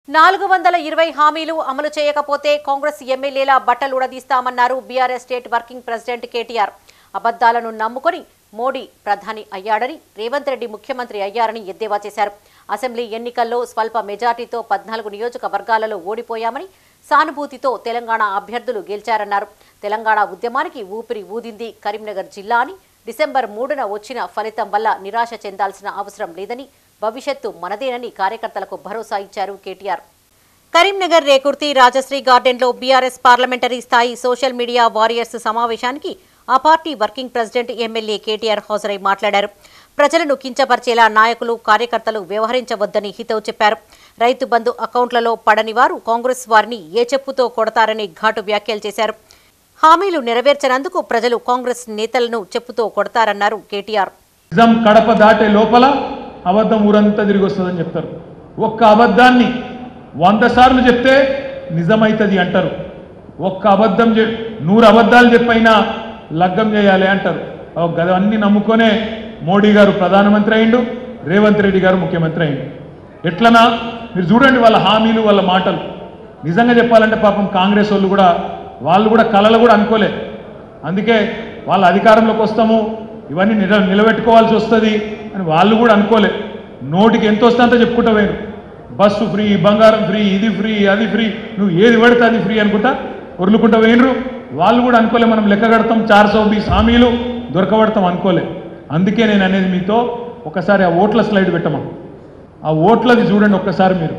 నాలుగు వందల ఇరవై హామీలు అమలు చేయకపోతే కాంగ్రెస్ ఎమ్మెల్యేల బట్టలు ఉడదీస్తామన్నారు BRS state working president KTR అబద్దాలను నమ్ముకొని మోడీ ప్రధాని అయ్యాడని రేవంత్ రెడ్డి ముఖ్యమంత్రి అయ్యారని ఎద్దేవా చేశారు అసెంబ్లీ ఎన్నికల్లో స్వల్ప మెజార్టీతో పద్నాలుగు నియోజకవర్గాలలో ఓడిపోయామని సానుభూతితో తెలంగాణ అభ్యర్థులు గెలిచారన్నారు తెలంగాణ ఉద్యమానికి ఊపిరి ఊదింది కరీంనగర్ జిల్లా అని డిసెంబర్ మూడున వచ్చిన ఫలితం వల్ల నిరాశ చెందాల్సిన అవసరం లేదని భవిష్యత్తు మనదేనని కార్యకర్తలకు భరోసా ఇచ్చారు కేటీఆర్ కరీంనగర్ రేకుర్తి రాజశ్రీ గార్డెన్లో బీఆర్ఎస్ పార్లమెంటరీ స్థాయి సోషల్ మీడియా వారియర్స్ సమావేశానికి ఆ party working president MLA KTR హాజరై మాట్లాడారు ప్రజలను కించపరిచేలా నాయకులు కార్యకర్తలు వ్యవహరించవద్దని హితవు చెప్పారు రైతు బంధు అకౌంట్లలో పడని వారు కాంగ్రెస్ వారిని ఏ చెప్పుతో కొడతారని ఘాటు వ్యాఖ్యలు చేశారు హామీలు నెరవేర్చనందుకు ప్రజలు కాంగ్రెస్ నేతలను చెప్పుతో కొడతారన్నారు కేటీఆర్ నిజం కడప దాటే లోపల అబద్ధం ఊరంతా తిరిగి వస్తుందని చెప్తారు ఒక్క అబద్ధాన్ని వంద సార్లు చెప్తే నిజమైతుంది అంటారు ఒక్క అబద్ధం చె- నూరు అబద్ధాలు చెప్పైనా లగ్గం చేయాలి అంటారు ఓ గదవన్నీ నమ్ముకొనే మోడీ గారు ప్రధానమంత్రి అయిండు రేవంత్ రెడ్డి గారు ముఖ్యమంత్రి అయిండు ఎట్లనా మీరు చూడండి వాళ్ళ హామీలు వాళ్ళ మాటలు నిజంగా చెప్పాలంటే పాపం కాంగ్రెస్ వాళ్ళు కూడా వాళ్ళు కూడా కలలు కూడా అనుకోలే అందుకే వాళ్ళ అధికారంలోకి వస్తాము ఇవన్నీ నిల నిలబెట్టుకోవాల్సి వస్తుంది అని వాళ్ళు కూడా అనుకోలే నోటికి ఎంత వస్తే అంత చెప్పుకుంటా పోయారు బస్సు ఫ్రీ బంగారం ఫ్రీ ఇది ఫ్రీ అది ఫ్రీ నువ్వు ఏది పడితే అది ఫ్రీ అనుకుంటా ఉరులుకుంటా పోయినరు వాళ్ళు కూడా అనుకోలే మనం లెక్క కడతాం చార్ సో బీస్ హామీలు దొరకబడతాం అనుకోలే అందుకే నేను అనేది మీతో ఒకసారి ఆ ఓట్ల స్లైడ్ పెట్టమా ఆ ఓట్లది చూడండి ఒక్కసారి మీరు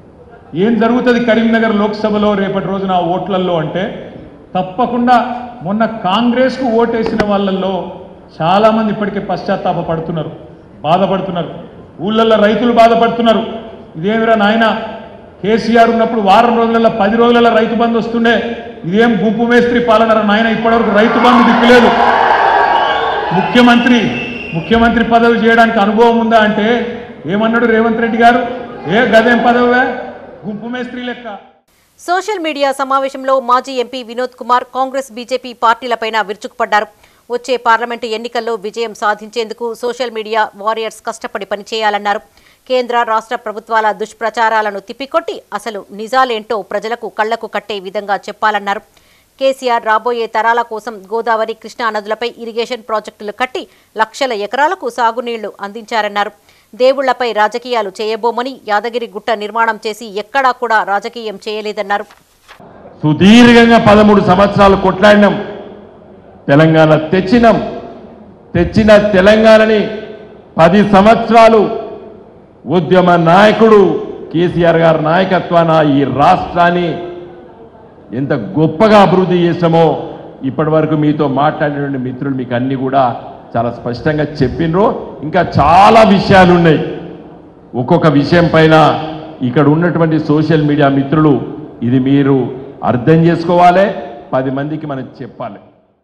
ఏం జరుగుతుంది కరీంనగర్ లోక్సభలో రేపటి రోజున ఆ ఓట్లల్లో అంటే తప్పకుండా మొన్న కాంగ్రెస్కు ఓటేసిన వాళ్ళల్లో చాలామంది ఇప్పటికే పశ్చాత్తాప పడుతున్నారు బాధపడుతున్నారు ఊళ్ళల్లో రైతులు బాధపడుతున్నారు ఇదేమిరా నాయన కేసీఆర్ ఉన్నప్పుడు వారం రోజులలో పది రోజులలో రైతు బంధు వస్తుండే ఇదేం గుంపు మేస్త్రి పాలనరా నాయన ఇప్పటివరకు రైతు బంధు దిక్కులేదు ముఖ్యమంత్రి ముఖ్యమంత్రి పదవి చేయడానికి అనుభవం ఉందా అంటే ఏమన్నాడు రేవంత్ రెడ్డి గారు ఏ గదేం పదవే గుంపు మేస్త్రి లెక్క సోషల్ మీడియా సమావేశంలో మాజీ ఎంపీ వినోద్ కుమార్ కాంగ్రెస్ బీజేపీ పార్టీలపైన విరుచుకుపడ్డారు వచ్చే పార్లమెంటు ఎన్నికల్లో విజయం సాధించేందుకు సోషల్ మీడియా వారియర్స్ కష్టపడి పనిచేయాలన్నారు కేంద్ర రాష్ట్ర ప్రభుత్వాల దుష్ప్రచారాలను తిప్పికొట్టి అసలు నిజాలేంటో ప్రజలకు కళ్లకు కట్టే విధంగా చెప్పాలన్నారు కేసీఆర్ రాబోయే తరాల కోసం గోదావరి కృష్ణా నదులపై ఇరిగేషన్ ప్రాజెక్టులు కట్టి లక్షల ఎకరాలకు సాగునీళ్లు అందించారన్నారు దేవుళ్లపై రాజకీయాలు చేయబోమని యాదగిరి గుట్ట నిర్మాణం చేసి ఎక్కడా కూడా రాజకీయం చేయలేదన్నారు సుదీర్ఘంగా పదమూడు సంవత్సరాలు కొట్లాడినాం తెలంగాణ తెచ్చినాం తెచ్చిన తెలంగాణని పది సంవత్సరాలు ఉద్యమ నాయకుడు కేసీఆర్ గారి నాయకత్వాన ఈ రాష్ట్రాన్ని ఎంత గొప్పగా అభివృద్ధి చేసామో ఇప్పటి వరకు మీతో మాట్లాడినటువంటి మిత్రులు మీకు అన్ని కూడా చాలా స్పష్టంగా చెప్పినరు ఇంకా చాలా విషయాలు ఉన్నాయి ఒక్కొక్క విషయం పైన ఇక్కడ ఉన్నటువంటి సోషల్ మీడియా మిత్రులు ఇది మీరు అర్థం చేసుకోవాలి పది మందికి మనం చెప్పాలి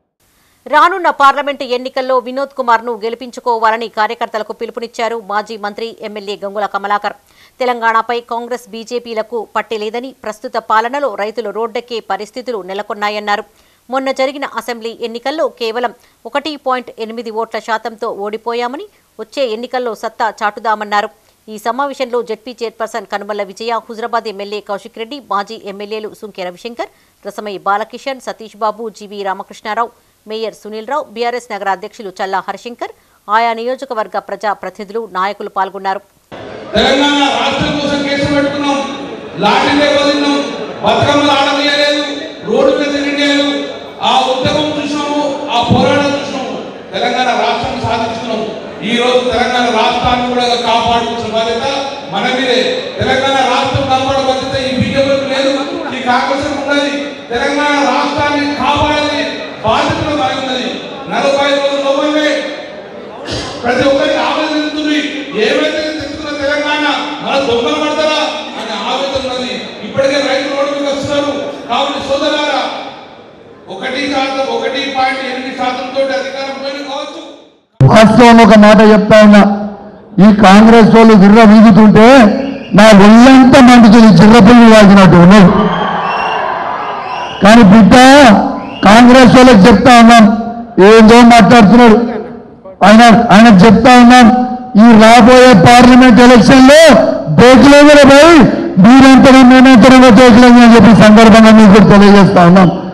రానున్న పార్లమెంటు ఎన్నికల్లో వినోద్ కుమార్ ను గెలిపించుకోవాలని కార్యకర్తలకు పిలుపునిచ్చారు మాజీ మంత్రి ఎమ్మెల్యే గంగుల కమలాకర్ తెలంగాణపై కాంగ్రెస్ బీజేపీలకు పట్టెలేదని ప్రస్తుత పాలనలో రైతులు రోడ్డెక్కే పరిస్థితులు నెలకొన్నాయన్నారు మొన్న జరిగిన అసెంబ్లీ ఎన్నికల్లో కేవలం ఒకటి పాయింట్ ఎనిమిది ఓట్ల శాతంతో ఓడిపోయామని వచ్చే ఎన్నికల్లో సత్తా చాటుదామన్నారు ఈ సమావేశంలో ZP chairperson Kanumalla Vijaya Huzurabad MLA Kaushik Reddy మాజీ ఎమ్మెల్యేలు సుంకె రవిశంకర్ రసమయ్య బాలకిషన్ సతీష్ బాబు జీవీ రామకృష్ణారావు మేయర్ సునీల్ రావు బీఆర్ఎస్ నగర అధ్యక్షులు చల్లా హరిశంకర్ ఆయా నియోజకవర్గ ప్రజా ప్రతినిధులు నాయకులు పాల్గొన్నారు తెలంగాణ రాష్ట్రం కోసం కేసులు పెట్టుకున్నాం లాఠీలే వదిలినాం బతుకమ్మలు ఆడనీయలేదు రోడ్డు మీద తిరిగలేదు ఆ ఉద్యమం చూసినాము ఆ పోరాటం చూసినాము తెలంగాణ రాష్ట్రం సాధించుకున్నాం ఈ రోజు తెలంగాణ రాష్ట్రాన్ని కూడా కాపాడుతున్న బాధ్యత మన మీదే తెలంగాణ రాష్ట్రం కాపాడే బాధ్యత ఈ బీజేపీకి లేదు ఈ కాంగ్రెస్ ఉన్నది తెలంగాణ రాష్ట్రాన్ని కాపాడాలి బాధ్యత మనకు ఉన్నది నలభై రోజుల లోపలే ప్రతి ఒక్కరికి ఆవేదన చెందుతుంది ఏమైతే తెచ్చుకున్న తెలంగాణ మన దొంగలు పడతారా అనే ఆవేదన ఉన్నది ఇప్పటికే రైతులు రోడ్డు మీద వస్తున్నారు కాబట్టి సోదరారా ఒకటి శాతం ఒకటి పాయింట్ ఎనిమిది శాతం తోటి అధికారం పోయిన కావచ్చు వాస్తవం ఒక మాట చెప్తా ఉన్నా ఈ కాంగ్రెస్ వాళ్ళు గిర్ర వీగుతుంటే నా ఒళ్ళంతా మండుతుంది చిర్రపుల్లి వాగినట్టు ఉన్నాయి కానీ బిడ్డ కాంగ్రెస్ వాళ్ళకి చెప్తా ఉన్నాం ఏందో మాట్లాడుతున్నాడు ఆయన ఆయన చెప్తా ఉన్నాం ఈ రాబోయే పార్లమెంట్ ఎలక్షన్ లో బేకులో పోయి మీరంతరం మేమంతరం వ్యతిరేకులని చెప్పి సందర్భంగా మీకు తెలియజేస్తా ఉన్నాం